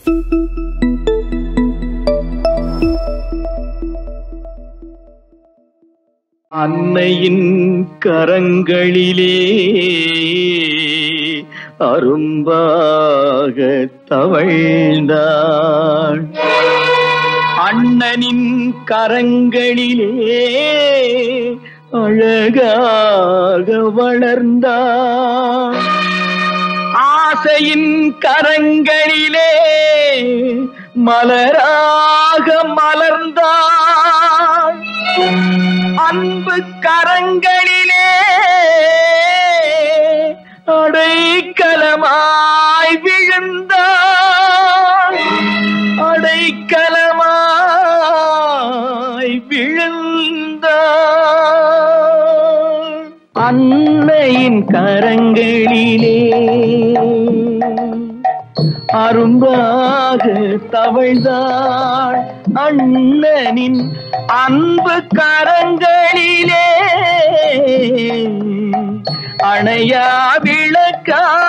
அன்னையின் கரங்களிலே அரும்பாக தவழ்ந்தாள் அண்ணனின் கரங்களிலே அழகாக வளர்ந்தாள் ஆசையின் கரங்களிலே மலராக மலர்ந்தாள் அன்பு கரங்களிலே அடைக்கலமாய் விழுந்தாள் அடைக்கலமாய் விழுந்தாள் அன்னையின் கரங்களிலே அரும்பாக தவழ்ந்தாள் அண்ணனின் அன்பு கரங்களிலே அணையா விளக்கா